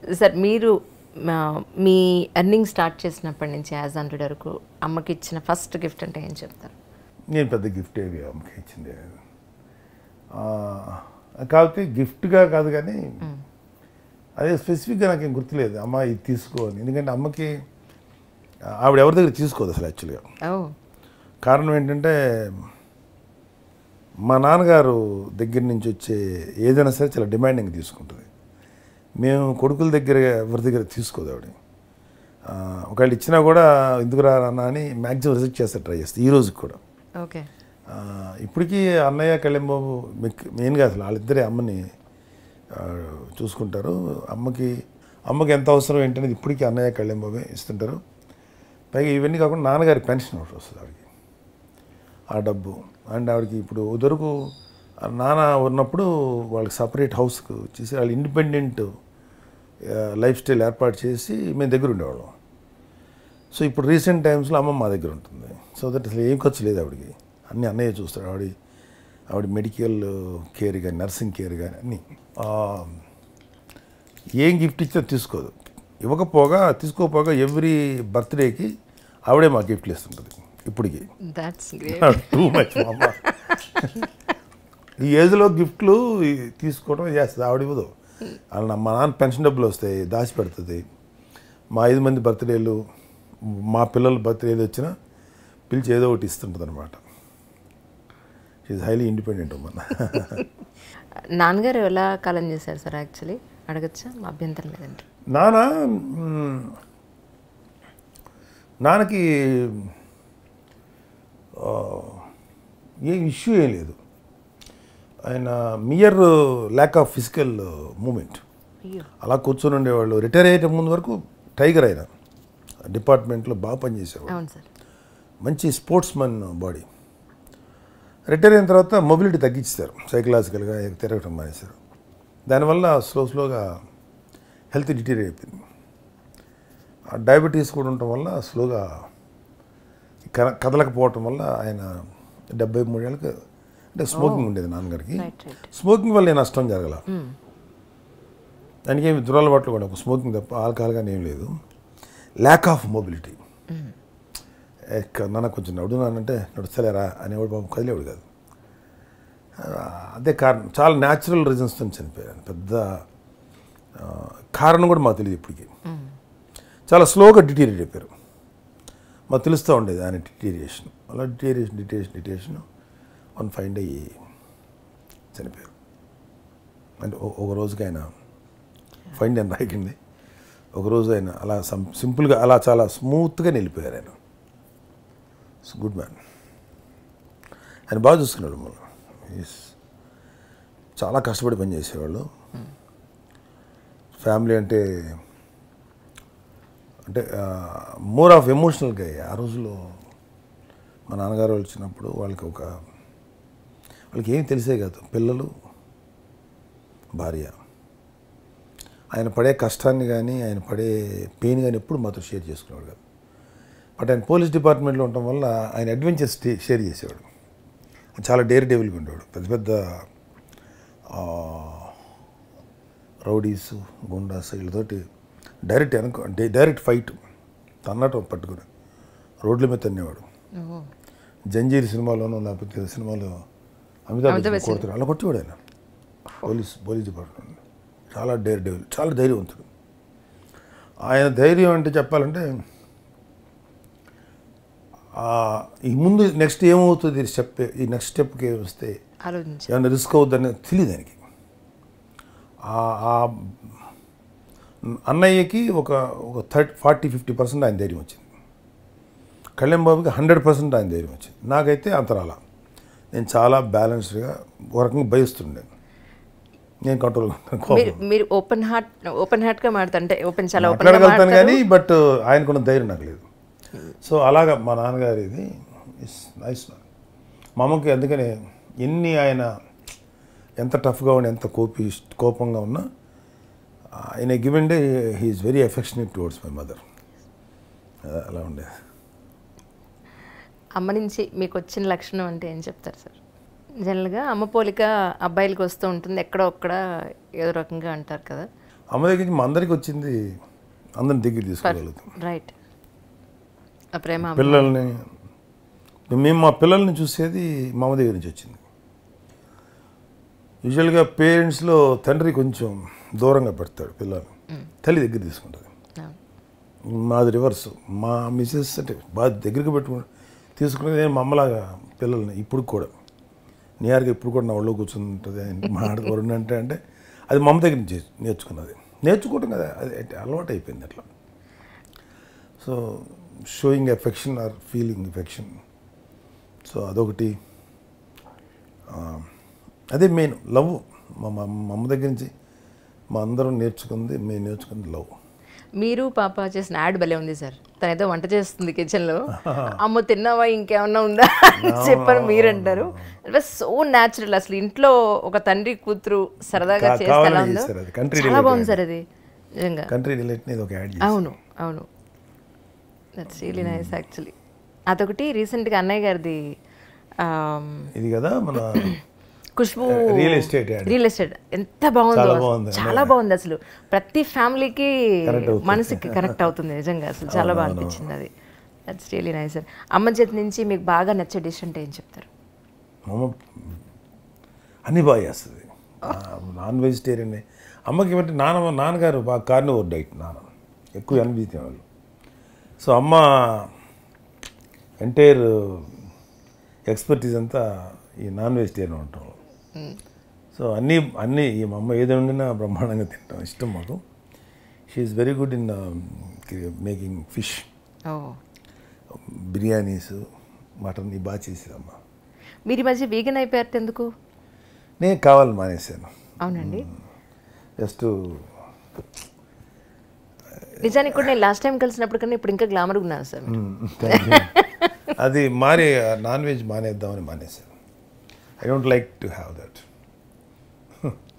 Sir మీరు మా- మీ earning start చేసినప్పటి నుంచి యాజ్ హండ్రెడ్ వరకు అమ్మకి ఇచ్చిన ఫస్ట్ గిఫ్ట్ అంటే ఏం చెప్తారు నేను పెద్ద గిఫ్ట్ ఏవి అమ్మకి ఇచ్చింది ఆ, కాకపోతే గిఫ్ట్గా కాదు కానీ అదే స్పెసిఫిక్గా నాకు ఏం గుర్తులేదు అమ్మ ఇది తీసుకో అని ఎందుకంటే అమ్మకి ఆవిడ ఎవరి దగ్గర తీసుకోదు అసలు యాక్చువల్గా ఓ కారణం ఏంటంటే మా నాన్నగారు దగ్గర నుంచి వచ్చే ఏదైనా సరే చాలా డిమాండింగ్ తీసుకుంటుంది మేము కొడుకుల దగ్గర ఎవరి దగ్గర తీసుకోదు ఆవిడ ఆ, ఒకవేళ ఇచ్చినా కూడా ఎందుకు రా అన్న అని మ్యాక్సిమం రిజెక్ట్ చేస్తారు ట్రై చేస్తే ఈ రోజుకి కూడా ఓకే ఆ, ఇప్పటికీ అన్నయ్య కళ్యాణబాబు మెక్- మెయిన్గా అసలు వాళ్ళిద్దరే అమ్మని ఆ, చూసుకుంటారు అమ్మకి అమ్మకి ఎంత అవసరం ఏంటనేది ఇప్పటికీ అన్నయ్య కళ్యాణబాబే ఇస్తుంటారు పైగా ఇవన్నీ కాకుండా నాన్నగారి పెన్షన్ ఒకటి వస్తుంది ఆవిడకి ఆ డబ్బు అండ్ ఆవిడకి ఇప్పుడు దొరకు నాన్న ఉన్నప్పుడు వాళ్ళకి సపరేట్ హౌస్కి వచ్చేసి వాళ్ళు ఇండిపెండెంట్ లైఫ్ స్టైల్ ఏర్పాటు చేసి మేము దగ్గర ఉండేవాళ్ళం సో ఇప్పుడు రీసెంట్ టైమ్స్లో అమ్మ మా దగ్గర ఉంటుంది సో దట్ అసలు ఏం ఖర్చు లేదు ఆవిడకి అన్నీ అన్నయ్య చూస్తాడు ఆవిడ ఆవిడ మెడికల్ కేర్ కానీ నర్సింగ్ కేర్ కానీ అన్నీ ఆ, ఏం గిఫ్ట్ ఇచ్చినా తీసుకోదు ఇవ్వకపోగా తీసుకోపోగా ఎవ్రీ బర్త్డేకి ఆవిడే మా గిఫ్ట్లు ఇస్తుంటుంది ఇప్పటికి దాట్స్ గ్రేట్ టూ మచ్ అమ్మ ఈ ఏజ్లో గిఫ్ట్లు ఈ తీసుకోవడం చేస్తుంది ఆవిడ ఇవ్వదు వాళ్ళ మా నాన్న పెన్షన్ డబ్బులు వస్తాయి దాచి పెడుతుంది మా ఐదు మంది బర్త్డేలు మా పిల్లల బర్త్డేలు వచ్చినా పిలిచి ఏదో ఒకటి ఇస్తుంటుంది అనమాట ఈజ్ హైలీ ఇండిపెండెంట్ అమ్మ నాన్నగారు ఎలా కాలం చేశారు సార్ యాక్చువల్లీ అడగచ్చా మా అభ్యంతరం లేదండి నాన్న మ్, నాన్నకి ఆ, ఏం ఇష్యూ ఏం లేదు ఆయన mere lack of physical moment అయ్యో అలా కూర్చొని ఉండేవాళ్ళు రిటైర్ అయ్యే ముందు వరకు టైగర్ ఆయన డిపార్ట్మెంట్లో బాగా పనిచేసేవాడు అవును సార్ మంచి స్పోర్ట్స్ మన్ బాడీ రిటైర్ అయిన తర్వాత మొబిలిటీ తగ్గించారు సైకలాజికల్గా తిరగటం మానేశారు దానివల్ల స్లో స్లోగా హెల్త్ డిటీరియర్ అయిపోయింది ఆ డయాబెటీస్ కూడా ఉండటం వల్ల స్లోగా క- కదలకపోవటం వల్ల ఆయన డెబ్బై మూడేళ్ళకి అంటే స్మోకింగ్ ఉండేది నాన్నగారికి రైట్ రైట్ స్మోకింగ్ వల్ల ఏ నష్టం జరగల దానికి ఏమి దురలవాట్లు కూడా ఒక స్మోకింగ్ తప్ప ఆల్కహాల్ కానీ ఏం లేదు ల్యాక్ ఆఫ్ మొబిలిటీ నాన్న కొంచెం నడునానంటే నడుస్తలేరా అనేవాడు బాబు కదిలేవాడు కాదు ఆ, అదే కారణం చాలా న్యాచురల్ రీజన్స్తో చనిపోయారు ఆయన. పెద్ద ఆ, కారణం కూడా మాకు తెలియదు ఇప్పటికీ చాలా స్లోగా డిటీరియట్ అయిపోయారు మాకు తెలుస్తూ ఉండేది ఆయన డిటీరియేషన్ అలా deterioration deterioration deterioration one five day చనిపోయారు అంటే ఓ- ఒక రోజుకి ఆయన ఫైన్ డే అని రాయకండి ఒకరోజు ఆయన అలా సం సింపుల్గా అలా చాలా స్మూత్గా వెళ్ళిపోయారు ఆయన గుడ్ మ్యాన్ ఆయన బాగా చూసుకున్నాడు మనం He's చాలా కష్టపడి పనిచేసేవాళ్ళు ఫ్యామిలీ అంటే అంటే మోర్ ఆఫ్ ఎమోషనల్గా ఆ రోజుల్లో మా నాన్నగారు వాళ్ళు వచ్చినప్పుడు వాళ్ళకి ఒక వాళ్ళకి ఏం తెలిసే కాదు పిల్లలు భార్య ఆయన పడే కష్టాన్ని కానీ ఆయన పడే పెయిన్ కానీ ఎప్పుడు మాతో షేర్ చేసుకునేవాడు కాదు బట్ ఆయన పోలీస్ డిపార్ట్మెంట్లో ఉండటం వల్ల ఆయన అడ్వెంచర్స్ షేర్ చేసేవాడు ఆయన చాలా డేర్ డేవిల్గా ఉండేవాడు పెద్ద పెద్ద ఆ, రౌడీస్ గుండాస్ వీళ్ళతోటి డైరెక్ట్ వెనక అంటే డైరెక్ట్ ఫైట్ తన్నటం పట్టుకుని రోడ్ల మీద తన్నేవాడు ఓ జంజీర్ సినిమాలోనూ లేకపోతే ఏదో సినిమాలో అమితాబ్ అమితాబ్ బచ్చన్ బచ్చన్. కొడుతాడు అలా కొట్టేవాడు ఆయన పోలీస్ పోలీస్ డిపార్ట్మెంట్ చాలా డేర్ డేవిల్ చాలా ధైర్యవంతుడు ఆయన ధైర్యం అంటే చెప్పాలంటే ఆ, ఈ ముందు నెక్స్ట్ ఏమవుతుంది ఈ స్టెప్ ఈ నెక్స్ట్ స్టెప్కి వస్తే ఆలోచించారు ఏమైనా రిస్క్ అవుద్దని తెలియదు ఆయనకి ఆ- ఆ అన్నయ్యకి ఒక ఒక థర్టీ ఫార్టీ ఫిఫ్టీ పర్సెంట్ ఆయన ధైర్యం వచ్చింది కళ్యాణ్ బాబుకి హండ్రెడ్ పర్సెంట్ ఆయన ధైర్యం వచ్చింది నాకైతే అంతరాల నేను చాలా బ్యాలెన్స్డ్గా ఒక రకంగా భయస్తుండే నేను కంట్రోల్ మీరు మీరు ఓపెన్ హార్ట్ ఓపెన్ హార్ట్ గా మాట్లాడు అంటే ఓపెన్ చాలా ఓపెన్ గా మాట్లాడగలుగుతాను కానీ మాట్లాడతారు బట్ ఆయనకున్న ధైర్యం నాకు లేదు సో అలాగా మా నాన్నగారి ఇది ఇస్ నైస్ మా అమ్మకి అందుకనే ఎన్ని ఆయన ఎంత టఫ్గా ఉన్నా ఎంత కోపి కోపంగా ఉన్నా ఆయన given day he's very affectionate towards my mother అలా ఉండేది అమ్మ నుంచి మీకు వచ్చిన లక్షణం అంటే ఏం చెప్తారు సార్ జనరల్గా అమ్మ పోలిక అబ్బాయిలకి వస్తూ ఉంటుంది ఎక్కడో ఒక్కడ ఏదో రకంగా అంటారు కదా అమ్మ దగ్గర నుంచి మా అందరికి వచ్చింది అందరిని దగ్గర తీసుకోగలుగుతాం రైట్ ఆ ప్రేమ పిల్లల్ని మేము మా పిల్లల్ని చూసేది మా అమ్మ దగ్గర నుంచి వచ్చింది యూజువల్గా పేరెంట్స్లో తండ్రి కొంచెం దూరంగా పెడతాడు పిల్లలు తల్లి దగ్గర తీసుకుంటుంది అవును. మాది రివర్స్ మా మిసెస్ అంటే బాగా దగ్గరికి పెట్టుకుని తీసుకునేది నేను మా అమ్మలాగా పిల్లల్ని ఇప్పుడు కూడా నియర్గా ఇప్పుడు కూడా నా ఒళ్ళో కూర్చుంటుంది మాట్లాడుకోరు అంటే అంటే అది మా అమ్మ దగ్గర నుంచి నేర్చుకున్నది నేర్చుకోవటం కదా అది అంటే అలవాటు అయిపోయింది అట్లా so showing affection or feeling affection so అదొకటి ఆ, అదే మెయిన్ లవ్ మా మా మా అమ్మ దగ్గర నుంచి మా అందరం నేర్చుకుంది మేము నేర్చుకుంది లవ్ మీరు పాప చేసిన యాడ్ భలే ఉంది సార్ తను ఏదో వంట చేస్తుంది కిచెన్లో అమ్మ తిన్నావా ఇంకేమన్నా ఉందా అని చెప్పని మీరు అంటారు ఇట్ వాస్ సో న్యాచురల్ అసలు ఇంట్లో ఒక తండ్రి కూతురు సరదాగా కా- చేస్తే ఎలా కావాలని ఉందో చేశారు అది. Country చాలా related బాగుంది సార్ అది నిజంగా కంట్రీ రిలేట్ని ఇది ఒక యాడ్ చేసి అవును అవును దట్స్ రియలీ నైస్ యాక్చువల్లీ అదొకటి రీసెంట్గా అన్నయ్య గారిది ఆమ్, ఇది కదా మన Khushbu real estate ad real estate ఎంత బాగుందో చాలా అసలు. బాగుంది. చాలా బాగుంది అసలు ప్రతి ఫ్యామిలీకి Correct అవుతుంది. మనసుకి కనెక్ట్ అవుతుంది నిజంగా అసలు చాలా బాగా అనిపించింది అది దట్స్ రియలీ నైస్ సార్ అమ్మ చేతి నుంచి మీకు బాగా నచ్చే డిష్ అంటే ఏం చెప్తారు మా అమ్మ అన్ని బాగా చేస్తుంది నాన్ వెజిటేరియన్ అమ్మకి ఏమంటే నాన్న నాన్నగారు బాగా కార్నివోర్ డైట్ నాన్న ఎక్కువ అనిపి తినేవాళ్ళు సో అమ్మ ఎంటైర్ ఎక్స్పర్టీస్ అంతా ఈ నాన్ వెజిటేరియన్ ఉంటాం సో అన్నీ అన్నీ ఈ మా అమ్మ ఏది వండినా బ్రహ్మాండంగా తింటాం ఇష్టం మాకు she is very good in making fish ఓ బిర్యానీస్ మటన్ ఇవి బాగా చేసేదమ్మా మీరు ఈ మధ్య వీగన్ అయిపోయారు ఎందుకు నేను కావాలి మానేశాను అవునండి జస్ట్ నిజానికి కూడా నేను లాస్ట్ టైం కలిసినప్పుడు కన్నా ఇప్పుడు ఇంకా గ్లామర్గా ఉన్నాను సార్ అది మారి నాన్ వెజ్ మానేద్దామని మానేశాను I don't like to have that